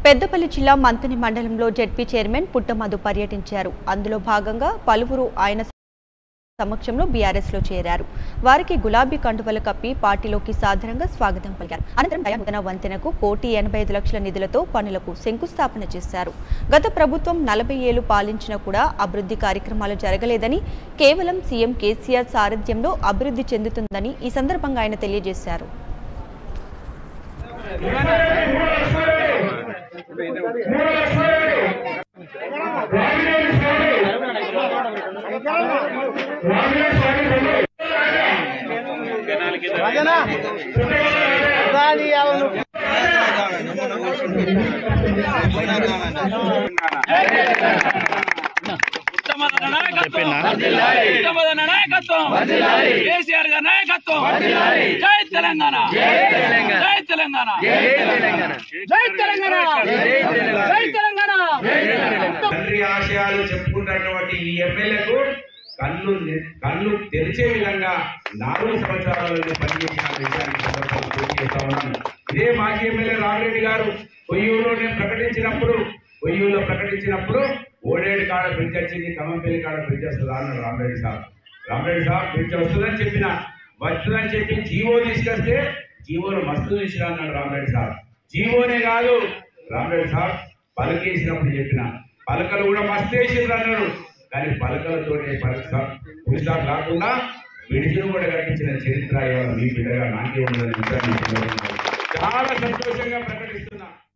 పెద్దపల్లి జిల్లా మంతని మండలంలో ZP chairman పుట్టమధు పర్యటించారు అందులో భాగంగా పలువురు ఆయన సమక్షంలో బీఆర్ఎస్ లో చేరారు వారికి గులాబీ కండువలు కప్పి పార్టీలోకి సాధారణంగా స్వాగతం పలికారు అనంతరం దయానూతన వంతెనకు కోటి ఎనభై ఐదు లక్షల నిధులతో పనులకు శంకుస్థాపన చేశారు గత ప్రభుత్వం నలభై ఏళ్లు పాలించినా కూడా అభివృద్ధి కార్యక్రమాలు జరగలేదని కేవలం సీఎం కేసీఆర్ సారథ్యంలో అభివృద్ధి చెందుతుందని ఈ సందర్భంగా ఆయన తెలియజేశారు ఉత్తమమైన నాయకత్వం ఉత్తమమైన నాయకత్వం కేసీఆర్ గారి నాయకత్వం జై తెలంగాణ జై తెలంగాణ జై తెలంగాణ జై తెలంగాణ తండ్రి ఆశయాలు చెప్పుకున్నటువంటి ఈ ఎమ్మెల్యేకు కళ్ళు నె- కళ్ళు తెరిచే విధంగా నాలుగు సంవత్సరాలలో పనిచేసిన విషయాన్ని ఈ సందర్భంగా గుర్తు చేస్తా ఉన్నాను ఇదే మాజీ ఎమ్మెల్యే రామిరెడ్డి గారు కొయ్యూరులో నేను ప్రకటించినప్పుడు కొయ్యూరులో ప్రకటించినప్పుడు ఓడేడు కాడ బ్రిడ్జ్ వచ్చింది కమంపల్లి కాడ బ్రిడ్జ్ వస్తుందా అన్నాడు Ramireddy sir Ramireddy sir bridge వస్తుందని చెప్పిన వస్తుందని చెప్పి జీవో తీసుకొస్తే జీవోను మస్తు తీసుకురా అన్నాడు రామిరెడ్డి సార్ జీవోనే కాదు రామిరెడ్డి సార్ పలకేసినప్పుడు చెప్పిన పలకలు కూడా మస్తు వేసిండ్రు అన్నాడు కానీ పలకలతో పురుషా కాకుండా విడిచిని కూడా కట్టించిన చరిత్ర ఇవాళ మీ బిడ్డగా నాకే ఉండదని విషయాన్ని ఈ సందర్భంగా చాలా సంతోషంగా ప్రకటిస్తున్నా